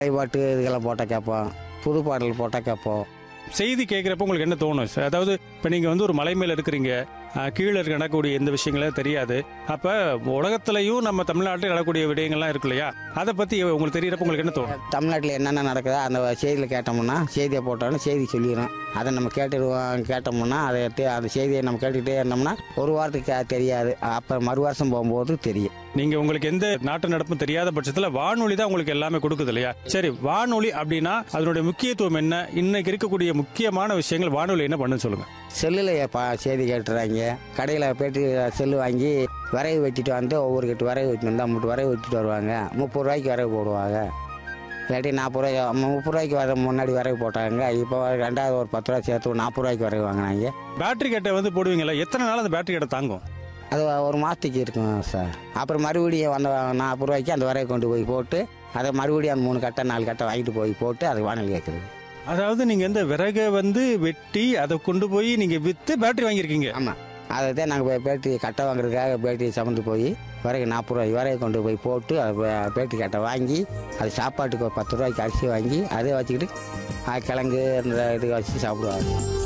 பாட்டு இதுக்கெல்லாம் போட்டால் கேட்போம் புது பாடல் போட்டால் கேட்போம் செய்தி கேட்குறப்ப உங்களுக்கு என்ன தோணும் சார் அதாவது இப்போ நீங்கள் வந்து ஒரு மலை மேலே இருக்கிறீங்க அஹ், கீழே இருக்க நடக்கக்கூடிய எந்த விஷயங்களும் தெரியாது அப்போ உலகத்துலையும் நம்ம தமிழ்நாட்டில் நடக்கக்கூடிய விடயங்கள்லாம் இருக்கு இல்லையா அதை பற்றி உங்களுக்கு தெரியறப்ப உங்களுக்கு என்ன தோணும் தமிழ்நாட்டில் என்னென்ன நடக்குதோ அந்த செய்தியில் கேட்டோம்னா செய்தியை போட்டோன்னா செய்தி சொல்லிடும் அதை நம்ம கேட்டுடுவோம் கேட்டோம்னா அதை தே- அந்த செய்தியை நம்ம கேட்டுக்கிட்டே இருந்தோம்னா ஒரு வாரத்துக்கு கே- தெரியாது அப்புறம் மறு வருஷம் போகும்போது தெரியும் நீங்கள் உங்களுக்கு எந்த நாட்டு நடப்பும் தெரியாத பட்சத்தில் வானொலி தான் உங்களுக்கு எல்லாமே கொடுக்குது இல்லையா சரி வானொலி அப்படின்னா அதனுடைய முக்கியத்துவம் என்ன இன்னைக்கு இருக்கக்கூடிய முக்கியமான விஷயங்கள் வானொலி என்ன பண்ணுன்னு சொல்லுங்கள் செல்லில் பா செய்தி கேட்டுறாங்க கடையில் போயிட்டு செல்லு வாங்கி விறகு வெட்டிட்டு வந்து ஒவ்வொரு கட்டு விறகு வெட்டிட்டு வந்து அம்மட்டு விறகு வெட்டிட்டு வருவாங்க முப்பது ரூபாய்க்கு விறகு போடுவாங்க இல்லாட்டி நாற்பது ரூபாய்க்கு அம்ம முப்பது ரூபாய்க்கு வர முன்னாடி விறகு போட்டாங்க இப்போ ரெண்டாவது ஒரு பத்து ரூபா சேர்த்து ஒரு நாற்பது ரூபாய்க்கு விறகு வாங்கினாங்க பேட்டரி கட்டை வந்து போடுவீங்களா எத்தனை நாள் அந்த பேட்டரி கட்டை தாங்கும் அது ஒரு மாதத்துக்கு இருக்கும் சார் அப்புறம் மறுபடியும் அந்த நாற்பது ரூபாய்க்கு அந்த விறகு கொண்டு போய் போட்டு அதை மறுபடியும் அந்த மூணு கட்டை நாலு கட்டை வாங்கிட்டு போய் போட்டு அது வானல் கேட்குறது அதாவது நீங்கள் இந்த விறகை வந்து வெட்டி அதை கொண்டு போய் நீங்கள் விற்று பேட்டரி வாங்கியிருக்கீங்க ஆமாம் அதை தான் நாங்கள் பேட்டரி கட்டை வாங்குறதுக்காக பேட்டரி சமந்து போய் விறகு நாற்பது ரூபாய் விறகு கொண்டு போய் போட்டு அதை பே- பேட்டரி கட்டை வாங்கி அது சாப்பாட்டுக்கு ஒரு பத்து ரூபாய்க்கு அரிசி வாங்கி அதை வச்சுக்கிட்டு ஆ, கிழங்கு இந்த இது வச்சு சாப்பிடுவாங்க